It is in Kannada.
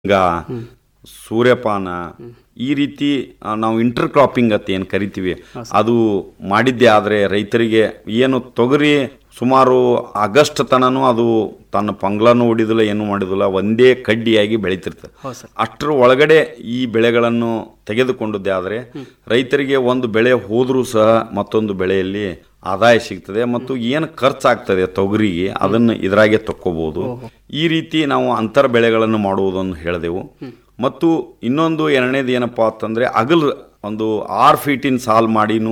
ಈಗ ಸೂರ್ಯಪಾನ ಈ ರೀತಿ ಆ, ನಾವು ಇಂಟರ್ ಕ್ರಾಪಿಂಗ್ ಅಂತ ಏನು ಕರಿತೀವಿ ಅದು ಮಾಡಿದ್ದೆ ಆದರೆ ರೈತರಿಗೆ ಏನು ತೊಗರಿ ಸುಮಾರು ಆಗಸ್ಟ್ ತನನು ಅದು ತನ್ನ ಪಂಗ್ಲನೂ ಹೊಡಿದಿಲ್ಲ ಏನು ಮಾಡಿದಿಲ್ಲ ಒಂದೇ ಕಡ್ಡಿಯಾಗಿ ಬೆಳೀತಿರ್ತದೆ ಹೌದು ಸರ್ ಅಷ್ಟರ ಒಳಗಡೆ ಈ ಬೆಳೆಗಳನ್ನು ತೆಗೆದುಕೊಂಡದ್ದೇ ಆದರೆ ರೈತರಿಗೆ ಒಂದು ಬೆಳೆ ಹೋದರೂ ಸಹ ಮತ್ತೊಂದು ಬೆಳೆಯಲ್ಲಿ ಆದಾಯ ಸಿಗ್ತದೆ ಮತ್ತು ಏನು ಖರ್ಚಾಗ್ತದೆ ತೊಗರಿಗೆ ಅದನ್ನು ಇದರಾಗೆ ತಕ್ಕೋಬಹುದು ಈ ರೀತಿ ನಾವು ಅಂತರ ಬೆಳೆಗಳನ್ನು ಮಾಡುವುದನ್ನು ಹೇಳಿದೆವು ಮತ್ತು ಇನ್ನೊಂದು ಎರಡನೇದು ಏನಪ್ಪಾ ಅಂತಂದ್ರೆ ಅಗಲ್ ಒಂದು ಆರು ಫೀಟಿನ ಸಾಲ್ ಮಾಡಿನೂ